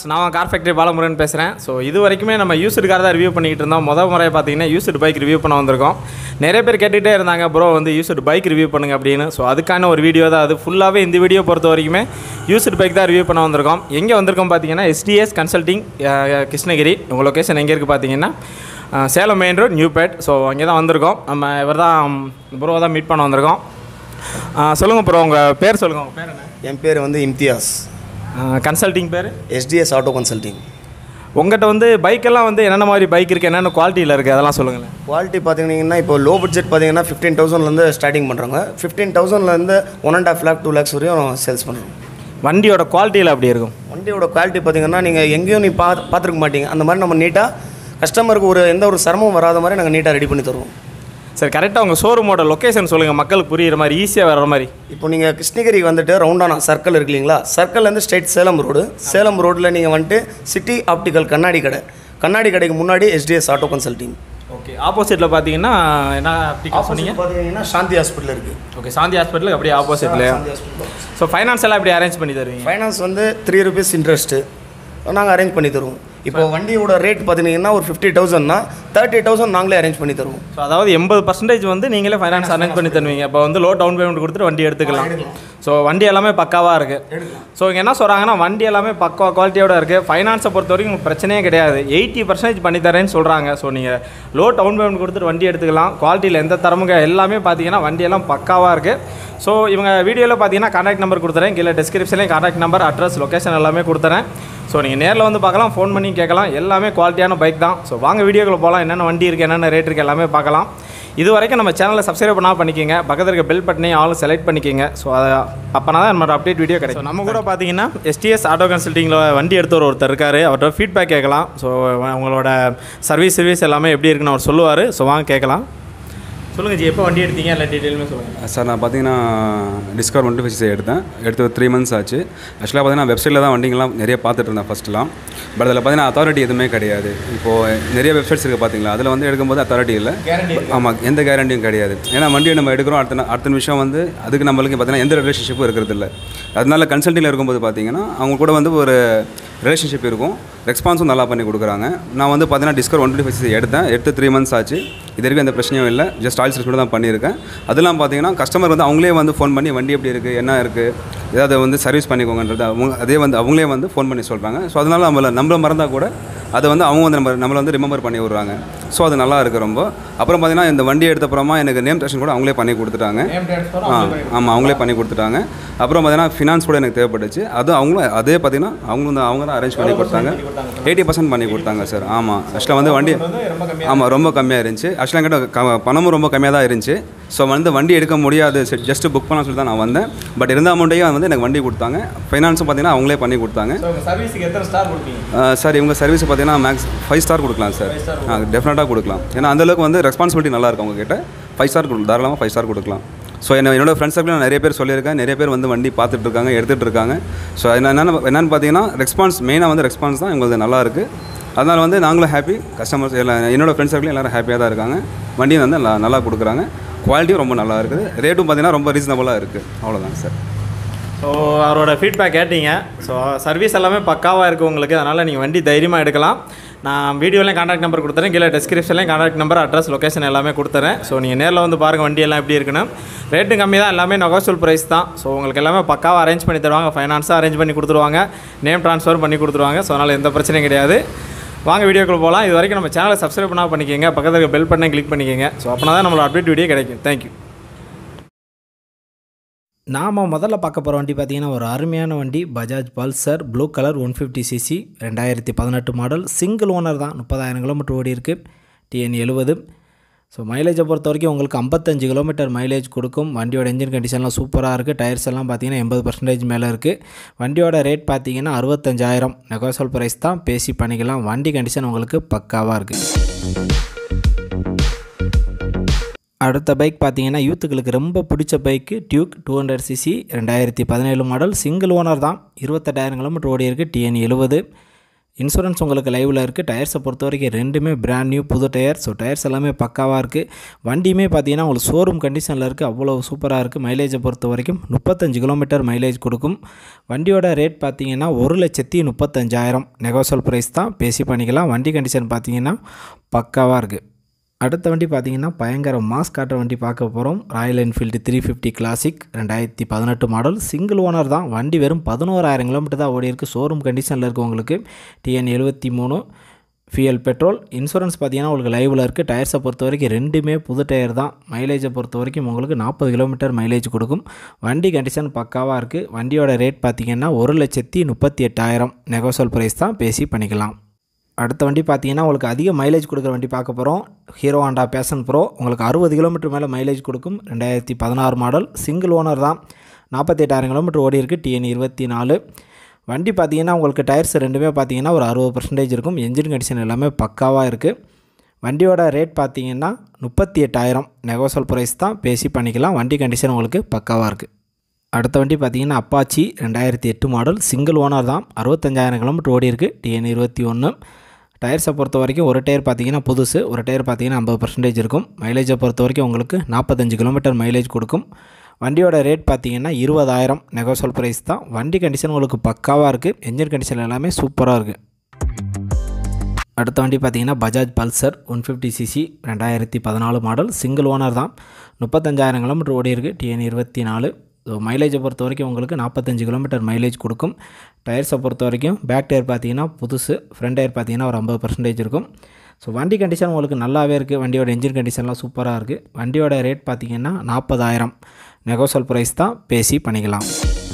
நான் car factory Balamurugan பேசுகிறேன் so இது வரைக்குமே நம்ம யூஸ்டு கார் தான் ரிவ்யூ பண்ணிக்கிட்டு இருந்தோம் முதல் முறை பார்த்தீங்கன்னா யூஸ்டு பைக் ரிவ்யூ பண்ண வந்திருக்கோம் நிறைய பேர் கேட்டுகிட்டே இருந்தாங்க ப்ரோ வந்து யூஸ்டு பைக் ரிவ்யூ பண்ணுங்க அப்படின்னு ஸோ அதுக்கான ஒரு வீடியோ தான் அது ஃபுல்லாகவே இந்த வீடியோ பொறுத்த வரைக்குமே யூஸ்டு பைக் தான் ரிவ்யூ பண்ண வந்திருக்கோம் எங்கே வந்திருக்கோம் பார்த்தீங்கன்னா எஸ்டிஎஸ் கன்சல்டிங் கிருஷ்ணகிரி உங்கள் லொக்கேஷன் எங்கே இருக்குது பார்த்தீங்கன்னா அஹ், சேலம் மெயின் ரோட் நியூபேட் ஸோ அங்கே தான் வந்திருக்கோம் நம்ம இவர் தான் ப்ரோ தான் மீட் பண்ண வந்திருக்கோம் சொல்லுங்கள் ப்ரோ உங்கள் பேர் சொல்லுங்கள் உங்கள் பேர் என்ன என் பேர் வந்து இம்தியாஸ் கன்சல்டிங் பேர் எஸ்டிஎஸ் ஆட்டோ கன்சல்டிங் உங்கள்கிட்ட வந்து பைக்கெல்லாம் வந்து என்னென்ன மாதிரி பைக் இருக்குது என்னென்ன குவாலிட்டியில் இருக்குது அதெல்லாம் சொல்லுங்களேன் குவாலிட்டி பார்த்தீங்கன்னா இப்போ லோ பட்ஜெட் பார்த்தீங்கன்னா ஃபிஃப்டீன் தௌசண்ட்லேருந்து ஸ்டார்டிங் பண்ணுறாங்க ஃபிஃப்டீன் தௌசண்ட்லேருந்து one and half lakh two lakhs வரையும் சேல்ஸ் பண்ணுறோம் வண்டியோட குவாலிட்டியில் அப்படி இருக்கும் வண்டியோட குவாலிட்டி பார்த்தீங்கன்னா நீங்கள் எங்கேயும் நீ பா பார்த்துருக்க மாட்டீங்க அந்த மாதிரி நம்ம நீட்டாக கஸ்டமருக்கு ஒரு எந்த ஒரு சிரமமும் வராத மாதிரி நாங்கள் நீட்டாக ரெடி பண்ணி தருவோம் சரி கரெக்டாக உங்கள் ஷோரூமோட லொக்கேஷன் சொல்லுங்கள் மக்களுக்கு புரியுற மாதிரி ஈஸியாக வர்ற மாதிரி இப்போ நீங்கள் கிருஷ்ணகிரிக்கு வந்துட்டு ரவுண்டானா சர்க்கிள் இருக்கு இல்லைங்களா சர்க்கிள்லேருந்து ஸ்ட்ரெயிட் சேலம் ரோடு சேலம் ரோட்டில் நீங்கள் வந்துட்டு சிட்டி ஆப்டிக்கல் கண்ணாடி கடை கண்ணாடி கடைக்கு முன்னாடி எஸ்டிஎஸ் ஆட்டோ கன்சல்டிங் ஓகே ஆப்போசிட்டில் பார்த்தீங்கன்னா என்ன அப்படி சொன்னீங்க பார்த்தீங்கன்னா சாந்தி ஹாஸ்பிட்டல் இருக்குது ஓகே சாந்தி ஹாஸ்பிட்டலுக்கு அப்படியே ஆப்போசிட்டில் சாந்தி ஹாஸ்பிட்டல் ஸோ ஃபைனான்ஸ் எல்லாம் எப்படி அரேஞ்ச் பண்ணி தருவீங்க ஃபைனான்ஸ் வந்து த்ரீ ருபீஸ் இன்ட்ரெஸ்ட்டு நாங்கள் அரேஞ்ச் பண்ணி தருவோம் இப்போ வண்டியோட ரேட் பார்த்தீங்கன்னா ஒரு ஃபிஃப்டி தௌசண்ட்னா தேர்ட்டி தௌசண்ட் நாங்களே அரேஞ்ச் பண்ணி தருவோம் ஸோ அதாவது எண்பது பர்சன்டேஜ் வந்து நீங்களே ஃபைனான்ஸ் அரேஞ்ச் பண்ணி தருவீங்க இப்போ வந்து லோ டவுன் பேமெண்ட் கொடுத்துட்டு வண்டி எடுத்துக்கலாம் ஸோ வண்டி எல்லாமே பக்காவாக இருக்குது ஸோ இங்கே என்ன சொல்கிறாங்கன்னா வண்டி எல்லாமே பக்கா குவாலிட்டியோட இருக்குது ஃபைனான்ஸை பொறுத்த வரைக்கும் உங்களுக்கு பிரச்சனையே கிடையாது எயிட்டி பர்சன்டேஜ் பண்ணி தரேன்னு சொல்கிறாங்க ஸோ நீங்கள் லோ டவுன் பேமெண்ட் கொடுத்துட்டு வண்டி எடுத்துக்கலாம் குவாலிட்டியில் எந்த தரமுங்க எல்லாமே பார்த்தீங்கன்னா வண்டியெல்லாம் பக்காவாக இருக்குது ஸோ இவங்க வீடியோவில் பார்த்தீங்கன்னா கான்டாக்ட் நம்பர் கொடுத்துறேன் கீழே டிஸ்கிரிப்ஷன்லேயும் கான்டாக்ட் நம்பர் அட்ரஸ் லொக்கேஷன் எல்லாமே கொடுத்துறேன் ஸோ நீங்கள் நேரில் வந்து பார்க்கலாம் ஃபோன் பண்ணி கேட்கலாம் எல்லாமே குவாலிட்டியான பைக் தான் ஸோ வாங்க வீடியோக்குள்ள போகலாம் என்னென்ன வண்டி இருக்குது என்னென்ன ரேட் இருக்குது எல்லாமே பார்க்கலாம் இது வரைக்கும் நம்ம சேனலை சப்ஸ்கிரைப் பண்ணால் பண்ணிக்கோங்க பக்கத்தில் இருக்க பெல் பட்டனையும் ஆளும் செலக்ட் பண்ணிக்கோங்க ஸோ அதை அப்போனா தான் நம்மளோட அப்டேட் வீடியோ கிடைக்கும் நம்ம கூட பார்த்தீங்கன்னா எஸ்டிஎஸ் ஆட்டோ கன்சல்ட்டிங்கில் வண்டி எடுத்தவர் ஒருத்தர் இருக்கார் அவர்கிட்ட ஃபீட்பேக் கேட்கலாம் ஸோ உங்களோட சர்வீஸ் சர்வீஸ் எல்லாமே எப்படி இருக்குன்னு அவர் சொல்லுவார் ஸோ வாங்க கேட்கலாம் சொல்லுங்கள் ஜி எப்போ வண்டி எடுத்தீங்க எல்லா டீட்டெயிலுமே சொல்லுங்கள் சார் நான் பார்த்தீங்கன்னா டிஸ்கவர் ஒன் டூ எடுத்தேன் எடுத்து த்ரீ மந்த்ஸ் ஆச்சு ஆக்சுவலாக பார்த்தீங்கன்னா வெப்சைட்டில் தான் வண்டிங்கெல்லாம் நிறைய பார்த்துட்டு இருந்தேன் ஃபஸ்ட்டுலாம் பட் அதில் பார்த்தீங்கன்னா அத்தாரிட்டி எதுவுமே கிடையாது இப்போது நிறைய வெப்சைட்ஸ் இருக்குது பார்த்தீங்களா அதில் வந்து எடுக்கும்போது அத்தாரிட்டி இல்லை ஆமாம் எந்த கேரண்டியும் கிடையாது ஏன்னா வண்டியை நம்ம எடுக்கிறோம் அடுத்த நா- அடுத்த நிமிஷம் வந்து அதுக்கு நம்மளுக்கு பார்த்தீங்கன்னா எந்த ரிலேஷன்ஷிப்பும் இருக்கிறது இல்லை அதனால கன்சல்ட்டிங்கில் இருக்கும்போது பார்த்தீங்கன்னா அவங்க கூட வந்து ஒரு ரிலேஷன்ஷிப் இருக்கும் ரெஸ்பான்ஸும் நல்லா பண்ணி கொடுக்குறாங்க நான் வந்து பார்த்தீங்கன்னா டிஸ்கவர் ஒன் டுவெண்ட்டி ஃபைவ் எடுத்தேன் எடுத்து த்ரீ மந்த்ஸ் ஆச்சு இது வரைக்கும் எந்த பிரச்சனையும் இல்லை ஜஸ்ட் ஆயில் சர்வீஸ் மட்டும் தான் பண்ணியிருக்கேன் அதெல்லாம் பார்த்தீங்கன்னா கஸ்டமர் வந்து அவங்களே வந்து ஃபோன் பண்ணி வண்டி எப்படி இருக்குது என்ன இருக்குது ஏதாவது வந்து சர்வீஸ் பண்ணிக்கோங்கன்றது அவங்க அதே வந்து அவங்களே வந்து ஃபோன் பண்ணி சொல்கிறாங்க ஸோ அதனால நம்மள நம்மள மறந்தால் கூட அதை வந்து அவங்க வந்து நம்ம நம்மளை வந்து ரிமெம்பர் பண்ணி விடுறாங்க ஸோ அது நல்லா இருக்குது ரொம்ப அப்புறம் பார்த்தீங்கன்னா இந்த வண்டி எடுத்த அப்புறமா எனக்கு நேம் டெக்ஷன் கூட அவங்களே பண்ணி கொடுத்துட்டாங்க ஆ ஆமாம் அவங்களே பண்ணி கொடுத்துட்டாங்க அப்புறம் பார்த்தீங்கன்னா ஃபினான்ஸ் கூட எனக்கு தேவைப்பட்டுச்சு அது அவங்களும் அதே பார்த்தீங்கன்னா அவங்க வந்து அவங்க தான் அரேஞ்ச் பண்ணி கொடுத்தாங்க எயிட்டி பர்சன்ட் பண்ணி கொடுத்தாங்க சார் ஆமாம் ஆக்சுவலாக வந்து வண்டி ஆமாம் ரொம்ப கம்மியாக இருந்துச்சு ஆக்சுவலாக என்கிட்ட க- பணமும் ரொம்ப கம்மியாக தான் இருந்துச்சு ஸோ வந்து வண்டி எடுக்க முடியாது சரி ஜஸ்ட் புக் பண்ண சொல்லி தான் நான் வந்தேன் பட் இருந்த அமௌண்ட்டையும் வந்து எனக்கு வண்டி கொடுத்தாங்க ஃபைனான்ஸும் பார்த்தீங்கன்னா அவங்களே பண்ணி கொடுத்தாங்க ஸோ உங்கள் சர்வீஸுக்கு எத்தனை ஸ்டார் கொடுப்பீங்க ஆ, சார் இவங்க சர்வீஸ் பார்த்தீங்கன்னா மேக்ஸ் ஃபைவ் ஸ்டார் கொடுக்கலாம் சார் ஆ டெஃபினட்டாக கொடுக்கலாம் ஏன்னா அந்தளவுக்கு வந்து ரெஸ்பான்சிபிலிட்டி நல்லா இருக்கும் உங்ககிட்ட ஃபைவ் ஸ்டார் கொடு தாராளமாக ஃபைவ் ஸ்டார் கொடுக்கலாம் ஸோ என்ன என்னோட ஃப்ரெண்ட்ஸ் சர்க்கிள் நான் நிறைய பேர் சொல்லியிருக்கேன் நிறைய பேர் வந்து வண்டி பார்த்துட்டு இருக்காங்க எடுத்துகிட்டு இருக்காங்க ஸோ என்ன என்னென்னு என்னென்னு பார்த்தீங்கன்னா ரெஸ்பான்ஸ் மெயினாக வந்து ரெஸ்பான்ஸ் தான் எங்களுக்கு நல்லா இருக்குது அதனால் வந்து நாங்களும் ஹாப்பி கஸ்டமர்ஸ் எல்லாம் என்னோட ஃப்ரெண்ட்ஸ் சர்க்கிள் எல்லாரும் ஹாப்பியாக தான் இருக்காங்க வண்டியும் வந்து நல்லா நல்லா கொடுக்குறாங்க குவாலிட்டியும் ரொம்ப நல்லா இருக்குது ரேட்டும் பார்த்தீங்கன்னா ரொம்ப ரீசனபுளாக இருக்குது அவ்வளோதான் சார் ஸோ அவரோட ஃபீட்பேக் கேட்டீங்க ஸோ சர்வீஸ் எல்லாமே பக்காவாக இருக்குது உங்களுக்கு அதனால் நீங்கள் வண்டி தைரியமாக எடுக்கலாம் நான் வீடியோலையும் கான்டாக்ட் நம்பர் கொடுத்துறேன் கீழே டிஸ்கிரிப்ஷன்லையும் கான்டாக்ட் நம்பர் அட்ரஸ் லொகேஷன் எல்லாமே கொடுத்துறேன் ஸோ நீங்கள் நேரில் வந்து பாருங்கள் வண்டி எல்லாம் எப்படி இருக்குன்னு ரேட்டும் கம்மி தான் எல்லாமே நெகோசியல் ப்ரைஸ் தான் ஸோ உங்களுக்கு எல்லாமே பக்காவாக அரேஞ்ச் பண்ணி தருவாங்க ஃபைனான்ஸாக அரேஞ்ச் பண்ணி கொடுத்துருவாங்க நேம் ட்ரான்ஸ்ஃபர் பண்ணி கொடுத்துருவாங்க ஸோ அதனால் எந்த பிரச்சனையும் கிடையாது வாங்க வீடியோக்குள்ள போகலாம் இது வரைக்கும் நம்ம சேனலை சப்ஸ்கிரைப் பண்ணால் பண்ணிக்கோங்க பக்கத்தில் இருக்க பெல் பட்டனை கிளிக் பண்ணிக்கோங்க ஸோ அப்படின்னா தான் நம்மளோட அப்டேட் வீடியோ கிடைக்கும் தேங்க்யூ நாம் முதல்ல பார்க்க போகிற வண்டி பார்த்தீங்கன்னா ஒரு அருமையான வண்டி Bajaj Pulsar blue colour one fifty CC ரெண்டாயிரத்தி பதினெட்டு மாடல் சிங்கிள் ஓனர் தான் முப்பதாயிரம் கிலோமீட்டர் ஓடி இருக்கு டிஎன் எழுபது ஸோ மைலேஜை பொறுத்த வரைக்கும் உங்களுக்கு ஐம்பத்தஞ்சு கிலோமீட்டர் மைலேஜ் கொடுக்கும் வண்டியோட இன்ஜின் கண்டிஷன்லாம் சூப்பராக இருக்குது டயர்ஸ் எல்லாம் பார்த்தீங்கன்னா எண்பது பர்சன்டேஜ் மேலே இருக்குது வண்டியோட ரேட் பார்த்தீங்கன்னா அறுபத்தஞ்சாயிரம் நெகோசல் ப்ரைஸ் தான் பேசி பண்ணிக்கலாம் வண்டி கண்டிஷன் உங்களுக்கு பக்காவாக இருக்குது அடுத்த பைக் பார்த்தீங்கன்னா யூத்துக்களுக்கு ரொம்ப பிடிச்ச bike Duke two hundred CC ரெண்டாயிரத்தி பதினேழு மாடல் சிங்கிள் ஓனர் தான் இருபத்தெட்டாயிரம் கிலோமீட்டர் ஓடி இருக்குது டிஎன் எழுபது இன்சூரன்ஸ் உங்களுக்கு லைவில் இருக்குது டயர்ஸை பொறுத்த வரைக்கும் ரெண்டுமே பிராண்ட் நியூ புது டயர் ஸோ டயர்ஸ் எல்லாமே பக்காவாக இருக்குது வண்டியுமே பார்த்தீங்கன்னா உங்களுக்கு ஷோரூம் கண்டிஷனில் இருக்குது அவ்வளோ சூப்பராக இருக்குது மைலேஜை பொறுத்த வரைக்கும் முப்பத்தஞ்சு கிலோமீட்டர் மைலேஜ் கொடுக்கும் வண்டியோட ரேட் பார்த்தீங்கன்னா ஒரு லட்சத்தி முப்பத்தஞ்சாயிரம் நெகோசல் ப்ரைஸ் தான் பேசி பண்ணிக்கலாம் வண்டி கண்டிஷன் பார்த்தீங்கன்னா பக்காவாக இருக்குது அடுத்த வண்டி பார்த்தீங்கன்னா பயங்கர மாஸ் காட்டுற வண்டி பார்க்க போகிறோம் Royal Enfield three fifty classic ரெண்டாயிரத்தி பதினெட்டு மாடல் சிங்கிள் ஓனர் தான் வண்டி வெறும் பதினோராயிரம் கிலோமீட்டர் தான் ஓடி இருக்குது ஷோரூம் கண்டிஷனில் இருக்குது உங்களுக்கு டிஎன் எழுபத்தி மூணு ஃபியல் பெட்ரோல் இன்சூரன்ஸ் பார்த்தீங்கன்னா உங்களுக்கு லைவில் இருக்குது டயர்ஸை பொறுத்த வரைக்கும் ரெண்டுமே புது டயர் தான் மைலேஜை பொறுத்த வரைக்கும் உங்களுக்கு நாற்பது கிலோமீட்டர் மைலேஜ் கொடுக்கும் வண்டி கண்டிஷன் பக்காவாக இருக்குது வண்டியோட ரேட் பார்த்தீங்கன்னா ஒரு லட்சத்தி முப்பத்தி எட்டாயிரம் நெகோசல் ப்ரைஸ் தான் பேசி பண்ணிக்கலாம் அடுத்த வண்டி பார்த்தீங்கன்னா உங்களுக்கு அதிக மைலேஜ் கொடுக்குற வண்டி பார்க்க போகிறோம் ஹீரோ ஹாண்டா பேஷன் ப்ரோ உங்களுக்கு அறுபது கிலோமீட்டர் மேலே மைலேஜ் கொடுக்கும் ரெண்டாயிரத்தி பதினாறு மாடல் சிங்கிள் ஓனர் தான் நாற்பத்தெட்டாயிரம் கிலோமீட்டர் ஓடி இருக்குது டிஎன் இருபத்தி நாலு வண்டி பார்த்தீங்கன்னா உங்களுக்கு டயர்ஸ் ரெண்டுமே பார்த்தீங்கன்னா ஒரு அறுபது பர்சன்டேஜ் இருக்கும் என்ஜின் கண்டிஷன் எல்லாமே பக்காவாக இருக்குது வண்டியோட ரேட் பார்த்தீங்கன்னா முப்பத்தி எட்டாயிரம் நெகோசல் ப்ரைஸ் தான் பேசி பண்ணிக்கலாம் வண்டி கண்டிஷன் உங்களுக்கு பக்காவாக இருக்குது அடுத்த வண்டி பார்த்தீங்கன்னா அப்பாச்சி ரெண்டாயிரத்தி எட்டு மாடல் சிங்கிள் ஓனர் தான் அறுபத்தஞ்சாயிரம் கிலோமீட்டர் ஓடி இருக்குது டிஎன் இருபத்தி ஒன்று டயர்ஸை பொறுத்த வரைக்கும் ஒரு டயர் பார்த்தீங்கன்னா புதுசு ஒரு டயர் பார்த்தீங்கன்னா ஐம்பது பர்சன்டேஜ் இருக்கும் மைலேஜை பொறுத்த வரைக்கும் உங்களுக்கு நாற்பத்தஞ்சு கிலோமீட்டர் மைலேஜ் கொடுக்கும் வண்டியோட ரேட் பார்த்தீங்கன்னா இருபதாயிரம் நெகோசல் ப்ரைஸ் தான் வண்டி கண்டிஷன் உங்களுக்கு பக்காவாக இருக்குது என்ஜின் கண்டிஷன் எல்லாமே சூப்பராக இருக்குது அடுத்த வண்டி பார்த்தீங்கன்னா Bajaj Pulsar one fifty CC ரெண்டாயிரத்தி பதினாலு மாடல் சிங்கிள் ஓனர் தான் முப்பத்தஞ்சாயிரம் கிலோமீட்டர் ஓடி இருக்குது டிஎன் இருபத்தி நாலு ஸோ மைலேஜை பொறுத்த வரைக்கும் உங்களுக்கு நாற்பத்தஞ்சு கிலோமீட்டர் மைலேஜ் கொடுக்கும் டயர்ஸை பொறுத்த வரைக்கும் பேக் டயர் பார்த்தீங்கன்னா புதுசு ஃப்ரண்ட் டயர் பார்த்தீங்கன்னா ஒரு ஐம்பது பர்சன்டேஜ் இருக்கும் ஸோ வண்டி கண்டிஷன் உங்களுக்கு நல்லாவே இருக்குது வண்டியோட என்ஜின் கண்டிஷன்லாம் சூப்பராக இருக்குது வண்டியோட ரேட் பார்த்தீங்கன்னா நாற்பதாயிரம் நெகோசல் ப்ரைஸ் தான் பேசி பண்ணிக்கலாம்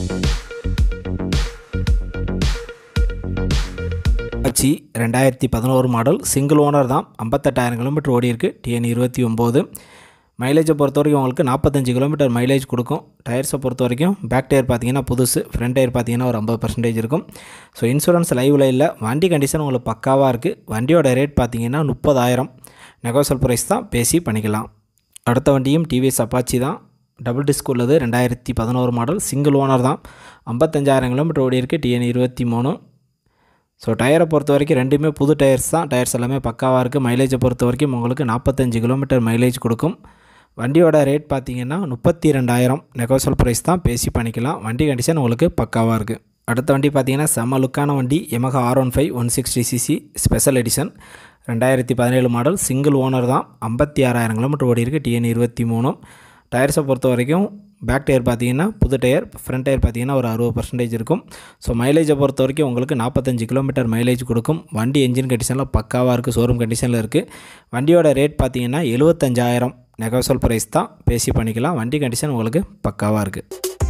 ஆச்சி ரெண்டாயிரத்தி பதினோரு மாடல் சிங்கிள் ஓனர் தான் ஐம்பத்தெட்டாயிரம் கிலோமீட்டர் ஓடி இருக்குது டிஎன் இருபத்தி ஒம்பது மைலேஜை பொறுத்த வரைக்கும் உங்களுக்கு நாற்பத்தஞ்சு கிலோமீட்டர் மைலேஜ் கொடுக்கும் டயர்ஸை பொறுத்த வரைக்கும் பேக் டயர் பார்த்தீங்கன்னா புதுசு ஃப்ரண்ட் டயர் பார்த்தீங்கன்னா ஒரு ஐம்பது பர்சன்டேஜ் இருக்கும் ஸோ இன்சூரன்ஸ் லைவில் இல்லை வண்டி கண்டிஷன் உங்களுக்கு பக்காவாக இருக்குது வண்டியோட ரேட் பார்த்தீங்கன்னா முப்பதாயிரம் நெகோசல் ப்ரைஸ் தான் பேசி பண்ணிக்கலாம் அடுத்த வண்டியும் டிவிஎஸ் அப்பாச்சி தான் டபுள் டிஸ்க் உள்ளது ரெண்டாயிரத்தி பதினோரு மாடல் சிங்கிள் ஓனர் தான் ஐம்பத்தஞ்சாயிரம் கிலோமீட்டர் ஓடி இருக்குது டிஎன் இருபத்தி மூணு ஸோ டயரை பொறுத்த வரைக்கும் ரெண்டுமே புது டயர்ஸ் தான் டயர்ஸ் எல்லாமே பக்காவாக இருக்குது மைலேஜை பொறுத்த வரைக்கும் உங்களுக்கு நாற்பத்தஞ்சு கிலோமீட்டர் மைலேஜ் கொடுக்கும் வண்டியோட ரேட் பார்த்தீங்கன்னா முப்பத்தி ரெண்டாயிரம் நெகோசல் ப்ரைஸ் தான் பேசி பண்ணிக்கலாம் வண்டி கண்டிஷன் உங்களுக்கு பக்காவாக இருக்குது அடுத்த வண்டி பார்த்தீங்கன்னா செம்ம லுக்கான வண்டி Yamaha R one five one sixty CC special edition ரெண்டாயிரத்தி பதினேழு மாடல் சிங்கிள் ஓனர் தான் ஐம்பத்தி ஆறாயிரம் கிலோமீட்டர் ஓடி இருக்குது டிஎன் இருபத்தி மூணு டயர்ஸை பொறுத்த வரைக்கும் பேக் டயர் பார்த்தீங்கன்னா புது டயர் ஃப்ரண்ட் டயர் பார்த்தீங்கன்னா ஒரு அறுபது பர்சன்டேஜ் இருக்கும் ஸோ மைலேஜை பொறுத்த வரைக்கும் உங்களுக்கு நாற்பத்தஞ்சு கிலோமீட்டர் மைலேஜ் கொடுக்கும் வண்டி என்ஜின் கண்டிஷனில் பக்காவாக இருக்குது ஷோரூம் கண்டிஷனில் இருக்குது வண்டியோட ரேட் பார்த்தீங்கன்னா எழுபத்தஞ்சாயிரம் நெகோசல் ப்ரைஸ் தான் பேசி பண்ணிக்கலாம் வண்டி கண்டிஷன் உங்களுக்கு பக்காவாக இருக்குது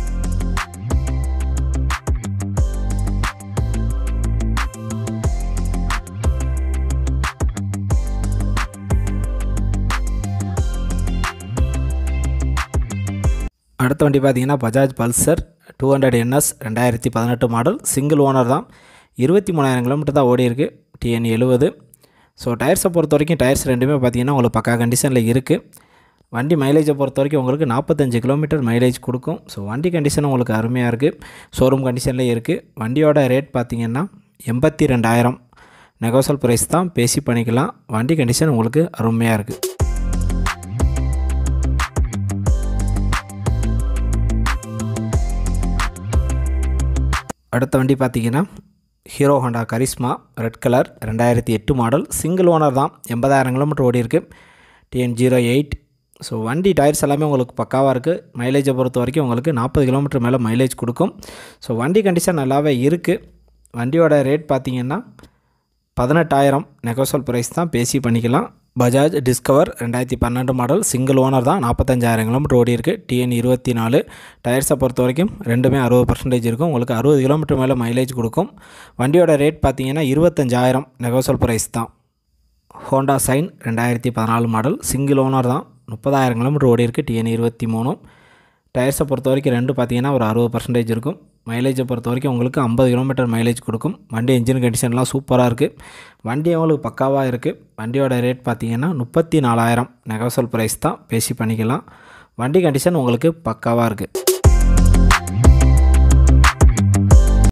அடுத்த வண்டி பார்த்தீங்கன்னா Bajaj Pulsar two hundred NS ரெண்டாயிரத்தி பதினெட்டு மாடல் சிங்கிள் ஓனர் தான் இருபத்தி மூணாயிரம் கிலோமீட்டர் தான் ஓடி இருக்குது டிஎன் எழுபது ஸோ டயர்ஸை பொறுத்த வரைக்கும் டயர்ஸ் ரெண்டுமே பார்த்தீங்கன்னா உங்களுக்கு பக்கா கண்டிஷனில் இருக்குது வண்டி மைலேஜை பொறுத்த வரைக்கும் உங்களுக்கு நாற்பத்தஞ்சு கிலோமீட்டர் மைலேஜ் கொடுக்கும் ஸோ வண்டி கண்டிஷன் உங்களுக்கு அருமையாக இருக்குது ஷோரூம் கண்டிஷன்லேயே இருக்குது வண்டியோட ரேட் பார்த்தீங்கன்னா எண்பத்தி ரெண்டாயிரம் நெகோசல் ப்ரைஸ் தான் பேசி பண்ணிக்கலாம் வண்டி கண்டிஷன் உங்களுக்கு அருமையாக இருக்குது அடுத்த வண்டி பார்த்தீங்கன்னா Hero Honda Karizma red colour ரெண்டாயிரத்தி எட்டு மாடல் சிங்கிள் ஓனர் தான் எண்பதாயிரம் கிலோமீட்டர் ஓடி இருக்குது டிஎன் ஜீரோ எயிட் ஸோ வண்டி டயர்ஸ் எல்லாமே உங்களுக்கு பக்காவாக இருக்குது மைலேஜை பொறுத்த வரைக்கும் உங்களுக்கு நாற்பது கிலோமீட்டர் மேலே மைலேஜ் கொடுக்கும் ஸோ வண்டி கண்டிஷன் நல்லாவே இருக்குது வண்டியோட ரேட் பார்த்தீங்கன்னா பதினெட்டாயிரம் நெகோசல் ப்ரைஸ் தான் பேசி பண்ணிக்கலாம் பஜாஜ் டிஸ்கவர் ரெண்டாயிரத்தி பன்னெண்டு மாடல் சிங்கிள் ஓனர் தான் நாற்பத்தஞ்சாயிரம் கிலோமீட்டர் ஓடி இருக்குது டிஎன் இருபத்தி நாலு டயர்ஸை பொறுத்த வரைக்கும் ரெண்டுமே அறுபது பர்சன்டேஜ் இருக்கும் உங்களுக்கு அறுபது கிலோமீட்டர் மேலே மைலேஜ் கொடுக்கும் வண்டியோட ரேட் பார்த்தீங்கன்னா இருபத்தஞ்சாயிரம் நெகோசல் ப்ரைஸ் தான் ஹோண்டா சைன் ரெண்டாயிரத்தி பதினாலு மாடல் சிங்கிள் ஓனர் தான் முப்பதாயிரம் கிலோமீட்டர் ஓடி இருக்குது டிஎன் இருபத்தி மூணு டயர்ஸை பொறுத்த வரைக்கும் ரெண்டு பார்த்தீங்கன்னா ஒரு அறுபது பர்சன்டேஜ் இருக்கும் மைலேஜை பொறுத்த வரைக்கும் உங்களுக்கு ஐம்பது கிலோமீட்டர் மைலேஜ் கொடுக்கும் வண்டி இன்ஜின் கண்டிஷன்லாம் சூப்பராக இருக்குது வண்டி உங்களுக்கு பக்காவாக இருக்குது வண்டியோட ரேட் பார்த்தீங்கன்னா முப்பத்தி நாலாயிரம் நெகோசல் ப்ரைஸ் தான் பேசி பண்ணிக்கலாம் வண்டி கண்டிஷன் உங்களுக்கு பக்காவாக இருக்குது